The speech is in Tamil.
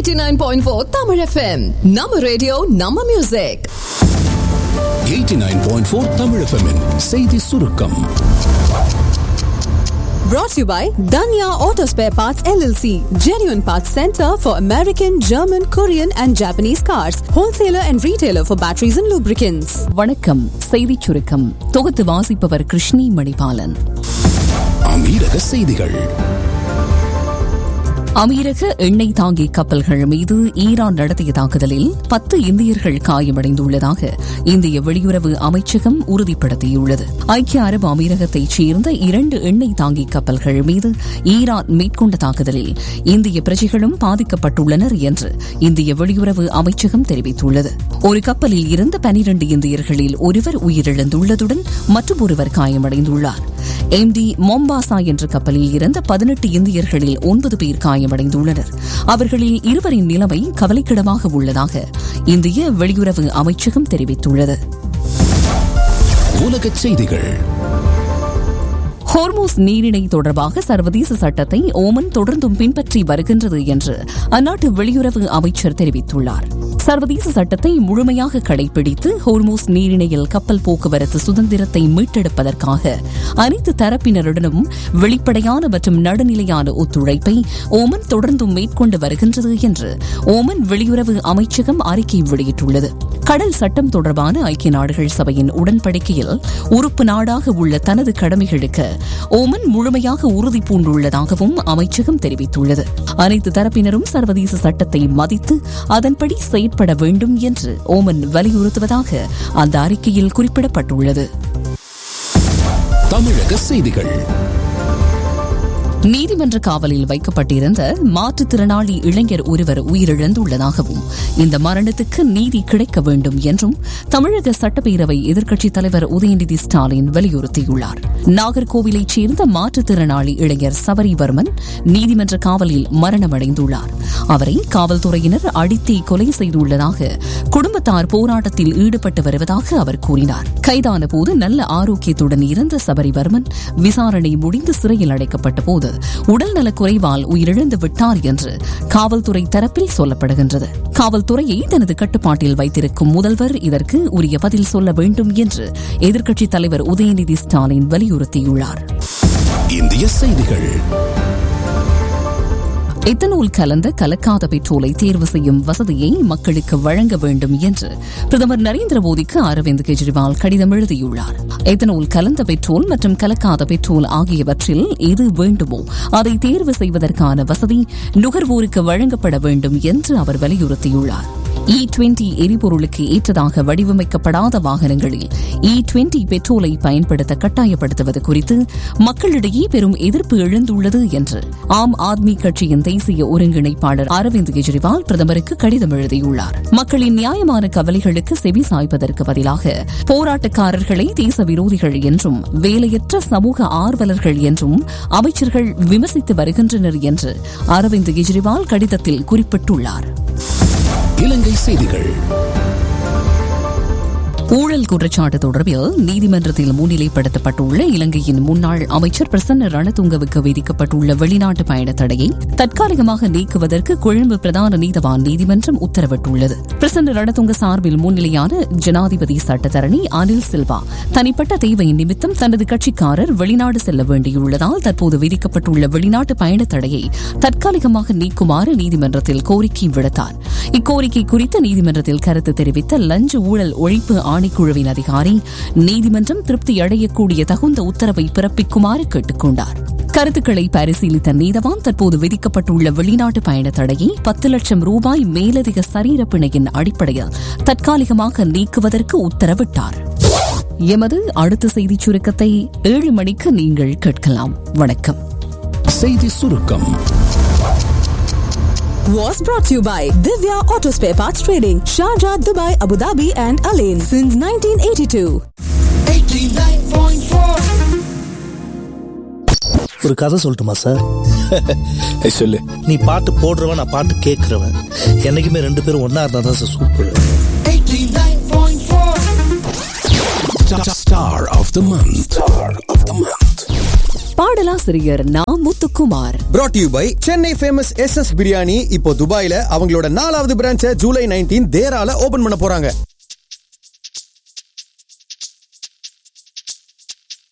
89.4 Tamil FM நம்ம ரேடியோ நம்ம மியூசிக் 89.4 Tamil FM -இன் செய்தி சுருக்கம் brought to you by Danya Auto Spare Parts LLC genuine parts center for American German Korean and Japanese cars wholesaler and retailer for batteries and lubricants வணக்கம் செய்திச் சுருக்கம் தொகுத்து வாசிப்பவர் கிருஷ்ணி மணிபாலன் அமீரக செய்திகள் அமீரக எண்ணெய் தாங்கி கப்பல்கள் மீது ஈரான் நடத்திய தாக்குதலில் பத்து இந்தியர்கள் காயமடைந்துள்ளதாக இந்திய வெளியுறவு அமைச்சகம் உறுதிப்படுத்தியுள்ளது ஐக்கிய அரபு அமீரகத்தைச் சேர்ந்த இரண்டு எண்ணெய் தாங்கி கப்பல்கள் மீது ஈரான் மேற்கொண்ட தாக்குதலில் இந்திய பிரஜைகளும் பாதிக்கப்பட்டுள்ளனர் என்று இந்திய வெளியுறவு அமைச்சகம் தெரிவித்துள்ளது ஒரு கப்பலில் இருந்த பனிரண்டு இந்தியர்களில் ஒருவர் உயிரிழந்துள்ளதுடன் மற்றும் ஒருவர் காயமடைந்துள்ளார் எம் டி மொம்பாசா என்ற கப்பலில் இருந்த பதினெட்டு இந்தியர்களில் ஒன்பது பேர் காயமடைந்துள்ளனர் அவர்களில் இருவரின் நிலைமை கவலைக்கிடமாக உள்ளதாக இந்திய வெளியுறவு அமைச்சகம் தெரிவித்துள்ளது உலகச் செய்திகள் ஹோர்மோஸ் நீரிணை தொடர்பாக சர்வதேச சட்டத்தை ஓமன் தொடர்ந்தும் பின்பற்றி வருகின்றது என்று அந்நாட்டு வெளியுறவு அமைச்சர் தெரிவித்துள்ளார் சர்வதேச சட்டத்தை முழுமையாக கடைபிடித்து ஹோர்மோஸ் நீரிணையில் கப்பல் போக்குவரத்து சுதந்திரத்தை மீட்டெடுப்பதற்காக அனைத்து தரப்பினருடனும் வெளிப்படையான மற்றும் நடுநிலையான ஒத்துழைப்பை ஓமன் தொடர்ந்தும் மேற்கொண்டு வருகின்றது என்று ஓமன் வெளியுறவு அமைச்சகம் அறிக்கை வெளியிட்டுள்ளது கடல் சட்டம் தொடர்பான ஐக்கிய நாடுகள் சபையின் உடன்படிக்கையில் உறுப்பு நாடாக உள்ள தனது கடமைகளுக்கு ஓமன் முழுமையாக உறுதி பூண்டுள்ளதாகவும் அமைச்சகம் தெரிவித்துள்ளது அனைத்து தரப்பினரும் சர்வதேச சட்டத்தை மதித்து அதன்படி செயற்பட வேண்டும் என்று ஓமன் வலியுறுத்துவதாக அந்த அறிக்கையில் குறிப்பிடப்பட்டுள்ளது தமிழக செய்திகள் நீதிமன்ற காவலில் வைக்கப்பட்டிருந்த மாற்றுத்திறனாளி இளைஞர் ஒருவர் உயிரிழந்துள்ளதாகவும் இந்த மரணத்துக்கு நீதி கிடைக்க வேண்டும் என்றும் தமிழக சட்டப்பேரவை எதிர்க்கட்சித் தலைவர் உதயநிதி ஸ்டாலின் வலியுறுத்தியுள்ளார் நாகர்கோவிலைச் சேர்ந்த மாற்றுத்திறனாளி இளைஞர் சபரிவர்மன் நீதிமன்ற காவலில் மரணமடைந்துள்ளார் அவரை காவல்துறையினர் அடித்தே கொலை செய்துள்ளதாக குடும்பத்தார் போராட்டத்தில் ஈடுபட்டு வருவதாக அவர் கூறினார் கைதான போது நல்ல ஆரோக்கியத்துடன் இருந்த சபரிவர்மன் விசாரணை முடிந்து சிறையில் அடைக்கப்பட்ட போது உடல்நலக் குறைவால் உயிரிழந்து விட்டார் என்று காவல்துறை தரப்பில் சொல்லப்படுகின்றது காவல்துறையை தனது கட்டுப்பாட்டில் வைத்திருக்கும் முதல்வர் இதற்கு உரிய பதில் சொல்ல வேண்டும் என்று எதிர்க்கட்சித் தலைவர் உதயநிதி ஸ்டாலின் வலியுறுத்தியுள்ளார் இந்திய செய்திகள் எத்தனால் கலந்த கலக்காத பெட்ரோலை தேர்வு செய்யும் வசதியை மக்களுக்கு வழங்க வேண்டும் என்று பிரதமர் நரேந்திர மோடிக்கு அரவிந்த் கெஜ்ரிவால் கடிதம் எழுதியுள்ளார் எத்தனால் கலந்த பெட்ரோல் மற்றும் கலக்காத பெட்ரோல் ஆகியவற்றில் எது வேண்டுமோ அதை தேர்வு செய்வதற்கான வசதி நுகர்வோருக்கு வழங்கப்பட வேண்டும் என்று அவர் வலியுறுத்தியுள்ளார் இ டுவெண்டி எரிபொருளுக்கு ஏற்றதாக வடிவமைக்கப்படாத வாகனங்களில் இ டுவெண்டி பெட்ரோலை பயன்படுத்த கட்டாயப்படுத்துவது குறித்து மக்களிடையே பெரும் எதிர்ப்பு எழுந்துள்ளது என்று ஆம் ஆத்மி கட்சியின் தேசிய ஒருங்கிணைப்பாளர் அரவிந்த் கெஜ்ரிவால் பிரதமருக்கு கடிதம் எழுதியுள்ளார் மக்களின் நியாயமான கவலைகளுக்கு செவி சாய்ப்பதற்கு பதிலாக போராட்டக்காரர்களை தேச விரோதிகள் என்றும் வேலையற்ற சமூக ஆர்வலர்கள் என்றும் அமைச்சர்கள் விமர்சித்து வருகின்றனர் என்று அரவிந்த் கெஜ்ரிவால் கடிதத்தில் குறிப்பிட்டுள்ளார் இலங்கை செய்திகள் ஊழல் குற்றச்சாட்டு தொடர்பில் நீதிமன்றத்தில் முன்னிலைப்படுத்தப்பட்டுள்ள இலங்கையின் முன்னாள் அமைச்சர் பிரசன்ன ரணதுங்கவுக்கு விதிக்கப்பட்டுள்ள வெளிநாட்டு பயண தடையை தற்காலிகமாக நீக்குவதற்கு கொழும்பு பிரதான நீதவான் நீதிமன்றம் உத்தரவிட்டுள்ளது பிரசன்ன ரணதுங்க சார்பில் முன்னிலையான ஜனாதிபதி சட்டத்தரணி அனில் சில்வா தனிப்பட்ட தேவை நிமித்தம் தனது கட்சிக்காரர் வெளிநாடு செல்ல வேண்டியுள்ளதால் தற்போது விதிக்கப்பட்டுள்ள வெளிநாட்டு பயண தடையை தற்காலிகமாக நீக்குமாறு நீதிமன்றத்தில் கோரிக்கை விடுத்தார் இக்கோரிக்கை குறித்து நீதிமன்றத்தில் கருத்து தெரிவித்த லஞ்ச ஊழல் ஒழிப்பு ஆணைக்குழுவின் அதிகாரி நீதிமன்றம் திருப்தி அடையக்கூடிய தகுந்த உத்தரவை பிறப்பிக்குமாறு கேட்டுக் கொண்டார் கருத்துக்களை பரிசீலித்த நீதவான் தற்போது விதிக்கப்பட்டுள்ள வெளிநாட்டு பயண தடையை பத்து லட்சம் ரூபாய் மேலதிக சரீர பிணையின் அடிப்படையில் தற்காலிகமாக நீக்குவதற்கு உத்தரவிட்டார் எமது அடுத்த செய்திச் சுருக்கத்தை ஏழு மணிக்கு நீங்கள் கேட்கலாம் வணக்கம் செய்தி சுருக்கம் was brought to you by Divya Auto Spare Parts Trading, Sharjah, Dubai, Abu Dhabi, and Alain since 1982. ஒரு கதை சொல்லட்டுமா சார் ஏய், சொல்லு நீ பாட்டு போடுறவன் நான் பாட்டு கேட்கறவன் என்னைக்குமே ரெண்டு பேரும் ஒன்னா இருந்தா தான் sir super Star of the month. Star of the month. பாடலாசிரியர் நா Muthukumar brought to you by Chennai famous S S biryani இப்போ துபாயில அவங்களோட நாலாவது பிரான்ச்சை ஜூலை நைன்டீன் தேரால ஓபன் பண்ண போறாங்க